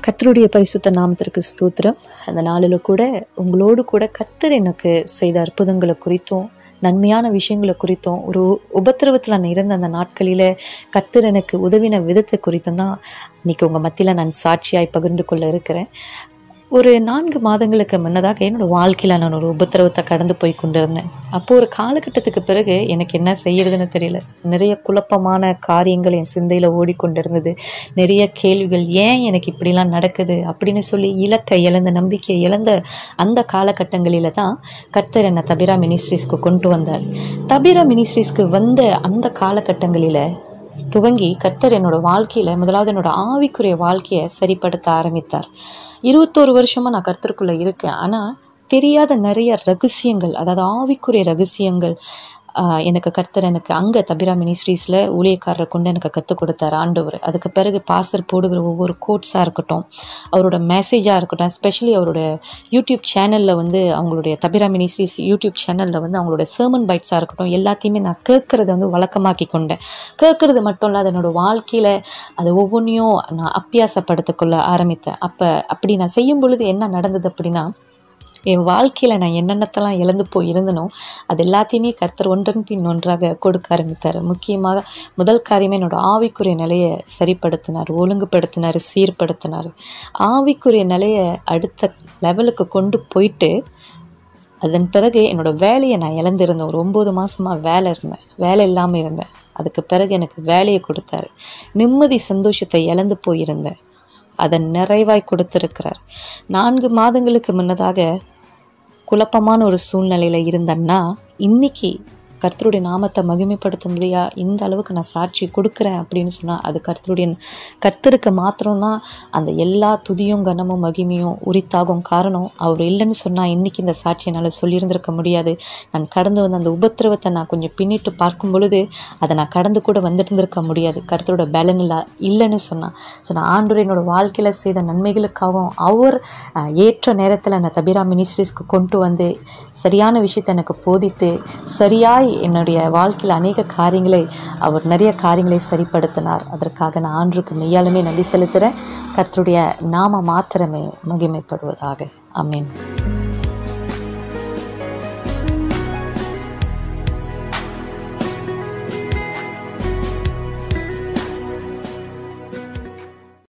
கர்த்தருடைய பரிசுத்த நாமத்திற்கு ஸ்தோத்திரம் அந்த நாளில் கூட உங்களோடு கூட கர்த்தர் எனக்கு செய்த அற்புதங்களை குறித்தும் நன்மையான விஷயங்களை குறித்தும் ஒரு உபத்திரவத்தில் நான் இருந்த அந்த நாட்களில் கர்த்தர் எனக்கு உதவின விதத்தை குறித்தும் தான் இன்னைக்கு உங்கள் மத்தியில் நான் சாட்சியாய் பகிர்ந்து கொள்ள இருக்கிறேன் ஒரு நான்கு மாதங்களுக்கு முன்னதாக என்னோடய வாழ்க்கையில் நான் ஒரு உபத்திரவத்தை கடந்து போய் கொண்டிருந்தேன் அப்போது ஒரு காலகட்டத்துக்கு பிறகு எனக்கு என்ன செய்யறதுன்னு தெரியல நிறைய குழப்பமான காரியங்கள் என் சிந்தையில் ஓடிக்கொண்டிருந்தது நிறைய கேள்விகள் ஏன் எனக்கு இப்படிலாம் நடக்குது அப்படின்னு சொல்லி இலக்கை இழந்த நம்பிக்கையை இழந்த அந்த காலகட்டங்களில் தான் கர்த்தர் என்னை தபிரா மினிஸ்ட்ரிஸ்க்கு கொண்டு வந்தார் தபிரா மினிஸ்ட்ரிஸ்க்கு வந்த அந்த காலகட்டங்களில் துவங்கி கர்த்தர் என்னோட வாழ்க்கையில் முதலாவது என்னோட ஆவிக்குரிய வாழ்க்கையை சரிப்படுத்த ஆரம்பித்தார் இருபத்தோரு வருஷமாக நான் கர்த்தருக்குள்ளே இருக்கேன் ஆனால் தெரியாத நிறைய ரகசியங்கள் அதாவது ஆவிக்குரிய ரகசியங்கள் ஆஹ், எனக்கு கர்த்தர் எனக்கு அங்கே தபிரா மினிஸ்ட்ரீஸில் ஊழியக்காரரை கொண்டு எனக்கு கற்றுக் கொடுத்தார் ஆண்டவர் அதுக்கு பிறகு பாஸ்டர் போடுகிற ஒவ்வொரு கோட்ஸாக இருக்கட்டும் அவரோட மெசேஜாக இருக்கட்டும் எஸ்பெஷலி அவரோட யூடியூப் சேனலில் வந்து அவங்களுடைய தபிரா மினிஸ்ட்ரிஸ் யூடியூப் சேனலில் வந்து அவங்களோட சர்மன் பைட்ஸாக இருக்கட்டும் எல்லாத்தையுமே நான் கேட்குறத வந்து வழக்கமாக்கி கொண்டேன் கேட்குறது மட்டும் இல்லாத என்னோட வாழ்க்கையில் அது ஒவ்வொன்றையும் நான் அப்பியாசப்படுத்திக்கொள்ள ஆரம்பித்தேன் அப்போ அப்படி நான் செய்யும் பொழுது என்ன நடந்தது அப்படின்னா என் வாழ்க்கையில் நான் என்னென்னத்தெல்லாம் இழந்து போய் இருந்தனோ அது எல்லாத்தையுமே கர்த்தர் ஒன்றன் பின் ஒன்றாக கொடுக்க ஆரம்பித்தார் முக்கியமாக முதல் காரியமே என்னோட ஆவிக்குரிய நிலையை சரிப்படுத்தினார் ஒழுங்குபடுத்தினார் சீர்படுத்தினார் ஆவிக்குரிய நிலையை அடுத்த லெவலுக்கு கொண்டு போயிட்டு அதன் பிறகு என்னோட வேலையை நான் இழந்திருந்தேன் ஒரு ஒம்பது மாசமாக வேலை இருந்தேன் வேலை இல்லாமல் இருந்தேன் அதுக்கு பிறகு எனக்கு வேலையை கொடுத்தாரு நிம்மதி சந்தோஷத்தை இழந்து போயிருந்தேன் அதை நிறைவாய் கொடுத்திருக்கிறார் நான்கு மாதங்களுக்கு முன்னதாக குழப்பமான ஒரு சூழ்நிலையில் இருந்தேன்னா இன்னைக்கு கர்த்தருடைய நாமத்தை மகிமைப்படுத்த முடியா இந்த அளவுக்கு நான் சாட்சி கொடுக்குறேன் அப்படின்னு சொன்னால் அது கர்த்தருடைய கர்த்தருக்கு மாத்திரம்தான் அந்த எல்லா துதியும் கனமும் மகிமையும் உரித்தாகும் காரணம் அவர் இல்லைன்னு சொன்னால் இன்னைக்கு இந்த சாட்சி என்னால் சொல்லியிருந்திருக்க முடியாது நான் கடந்து வந்த அந்த உபத்திரவத்தை நான் கொஞ்சம் பின்னிட்டு பார்க்கும் பொழுது அதை நான் கடந்து கூட வந்துட்டு இருந்திருக்க முடியாது கர்த்தரோட பலன் இல்லை இல்லைன்னு சொன்னான் ஸோ நான் ஆண்டவர் என்னோட வாழ்க்கையில் செய்த நன்மைகளுக்காகவும் அவர் அஹ், ஏற்ற நேரத்தில் நான் தபிரா மினிஸ்ட்ரிஸ்க்கு கொண்டு வந்து சரியான விஷயத்தை எனக்கு போதித்து சரியாய் என்னுடைய வாழ்க்கையில் அநேக காரியங்களை அவர் நிறைய காரியங்களை சரிப்படுத்தினார் அதற்காக நான் ஆண்டருக்கு மெய்யாலுமே நன்றி செலுத்துகிறேன் கர்த்தருடைய நாம மாத்திரமே மகிமைப்படுவதாக ஆமென்